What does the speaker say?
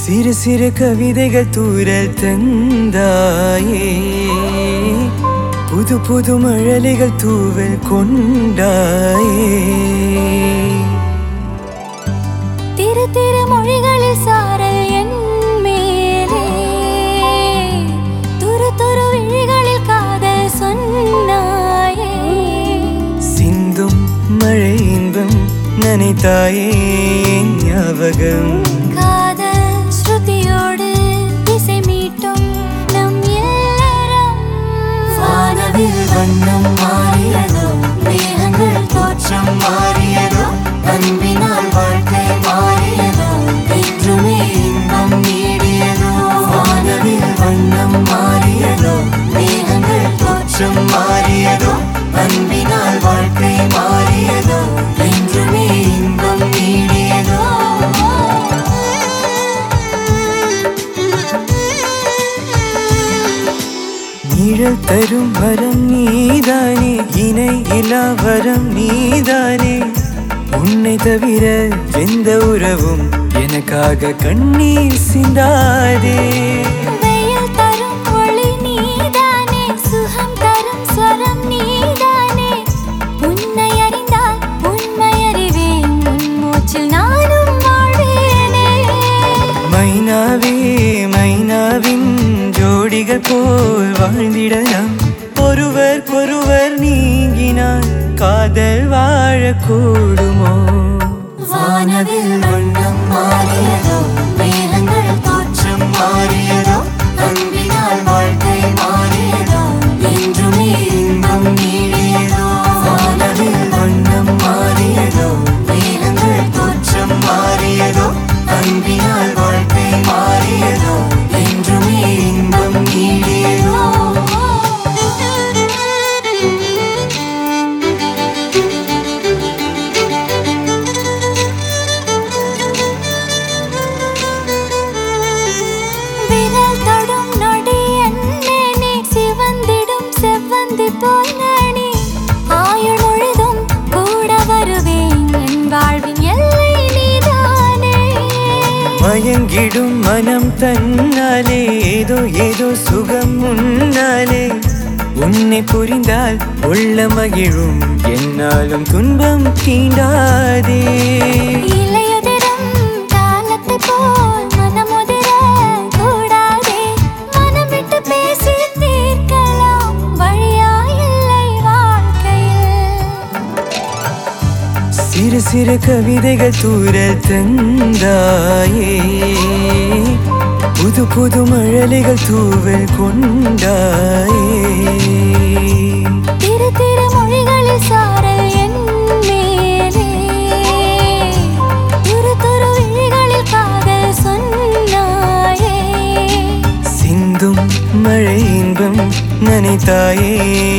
சிறு சிறு கவிதைகள் தூரல் தந்தாயே புது புது மழலைகள் தூவல் கொண்டாயே திரு திரு மொழிகளில் சாரல் என் மேலே துரு துரு விழிகளில் காதல் சொன்னாயே சிந்தும் மழை இன்பம் நனைத்தாயே என் ஞாபகம் காதல் ஸ்ருதியோடு இசை மீட்டும் நம் இல்லறம் வானவில் வண்ணம் மாறியதோ மேகங்கள் தோற்றம் மாறியதோ அன்பினால் வாழ்க்கை மாறியதோ என்றுமே இன்பம் நீடியதோ வானவில் வண்ணம் மாறியதோ மேகங்கள் தோற்றம் மாறியதோ அன்பினால் வாழ்க்கை மாறியதோ என்றுமே இன்பம் நீடியதோ நிழல் தரும் வரம் நீதானே இணை இலா வரம் நீதானே உன்னை தவிர எந்த உறவும் எனக்காக கண்ணீர் சிந்தாதே வெயில் தரும் ஒளி நீதானே சுகம் தரும் ஸ்வரம் நீதானே உன்னை அறிந்தால் உண்மை அறிவேன் உன் மூச்சில் நானும் வாழ்வேனே மைனாவே மைனாவின் ஜோடிகள் போல் வாழ்ந்திடலாம் ஒருவருக்கொருவர் நீங்கினால் காதல் வாழக்கூடுமோ வானவில் வண்ணம் மாறியதோ மேகங்கள் தோற்றம் மாறியதோ அன்பினால் வாழ்க்கை மாறியதோ என்றுமே இன்பம் நீடியதோ வானவில் வண்ணம் மாறியதோ மேகங்கள் தோற்றம் மாறியதோ அன்பினால் வாழ்க்கை மாறியதோ என்றுமே இன்பம் நீடியதோ விரல் தொடும் நொடி என்னே சிவந்திடும் செவ்வந்தி போல் நானே ஆயுள் முழுதும் கூட வருவேன் என் வாழ்வின் எல்லை நீதானே மயங்கிடும் மனம் தன்னாலே ஏதோ ஏதோ சுகம் முன்னாலே உன்னை புரிந்தால் உள்ள மகிழும் என்னாலும் துன்பம் தீண்டாதே இலையுதிரும் காலத்தைப் போல் மனமுதிர கூடாதே. மனம் விட்டு பேசி தீர்க்கலாம் வழியா இல்லை வாழ்க்கையில் சிறு சிறு கவிதைகள் தூரல் தந்தாயே புது புது மழலைகள் தூவல் கொண்டாயே திரு திரு மொழிகளில் சாரல் என் மேலே துரு துரு விழிகளில் காதல் சொன்னாயே சிந்தும் மழை இன்பம் நனைத்தாயே